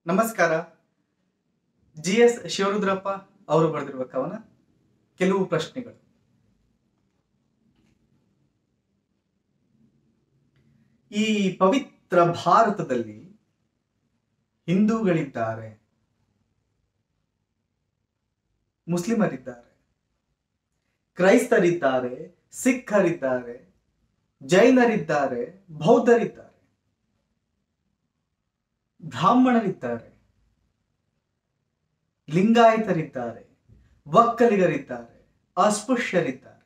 ನಮಸ್ಕಾರ G S Shivarudrappa ಅವರು ಬರೆದಿರುವ ಕವನ ಕೆಲವು ಪ್ರಶ್ನೆಗಳು ಈ ಪವಿತ್ರ ಭಾರತದಲ್ಲಿ ಹಿಂದೂಗಳಿದ್ದಾರೆ ಮುಸ್ಲಿಮರಿದ್ದಾರೆ ಕ್ರೈಸ್ತರಿದ್ದಾರೆ ಸಿಖ್ಖರಿದ್ದಾರೆ ಜೈನರಿದ್ದಾರೆ ಬೌದ್ಧರಿದ್ದಾರೆ ಬ್ರಾಹ್ಮಣರಿದ್ದಾರೆ ಲಿಂಗಾಯತರಿದ್ದಾರೆ ಒಕ್ಕಲಿಗರಿದ್ದಾರೆ ಅಸ್ಪೃಶ್ಯರಿದ್ದಾರೆ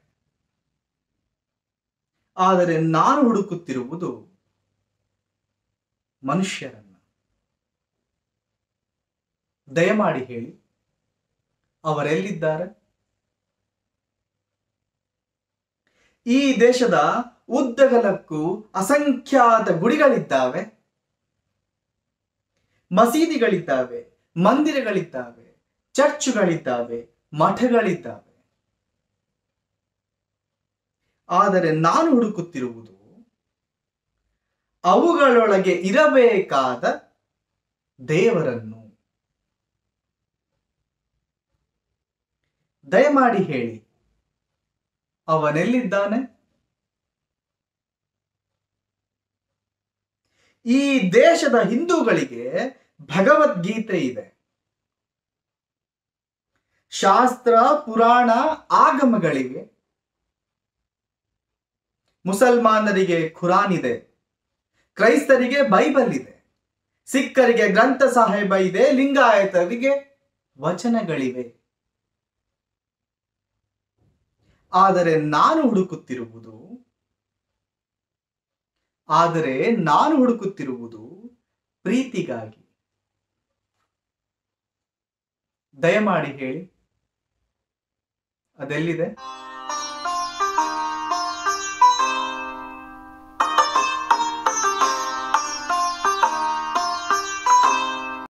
ಆದರೆ ನಾನು ಹುಡುಕುತ್ತಿರುವುದು ಮನುಷ್ಯರನ್ನ ದಯಮಾಡಿ ಹೇಳಿ ಅವರೆಲ್ಲಿದ್ದಾರೆ ಈ ದೇಶದ ಉದ್ದಗಲಕ್ಕೂ ಅಸಂಖ್ಯಾತ ಗುಡಿಗಳಿದ್ದಾವೆ ಮಸೀದಿಗಳಿದ್ದಾವೆ ಮಂದಿರಗಳಿದ್ದಾವೆ ಚರ್ಚುಗಳಿದ್ದಾವೆ ಮಠಗಳಿದ್ದಾವೆ ಆದರೆ ನಾನು ಹುಡುಕುತ್ತಿರುವುದು ಅವುಗಳೊಳಗೆ ಇರಬೇಕಾದ ದೇವರನ್ನು ದಯಮಾಡಿ ಹೇಳಿ ಅವನೆಲ್ಲಿದ್ದಾನೆ ಈ ದೇಶದ ಹಿಂದೂಗಳಿಗೆ ಭಗವದ್ಗೀತೆ ಇದೆ ಶಾಸ್ತ್ರ ಪುರಾಣ ಆಗಮಗಳಿವೆ ಮುಸಲ್ಮಾನರಿಗೆ ಖುರಾನ್ ಇದೆ ಕ್ರೈಸ್ತರಿಗೆ ಬೈಬಲ್ ಇದೆ ಸಿಖ್ಖರಿಗೆ ಗ್ರಂಥ ಸಾಹೇಬ ಇದೆ ಲಿಂಗಾಯತರಿಗೆ ವಚನಗಳಿವೆ ಆದರೆ ನಾನು ಹುಡುಕುತ್ತಿರುವುದು ಆದರೆ ನಾನು ಹುಡುಕುತ್ತಿರುವುದು ಪ್ರೀತಿಗಾಗಿ ದಯಮಾಡಿ ಹೇಳಿ ಅದೆಲ್ಲಿದೆ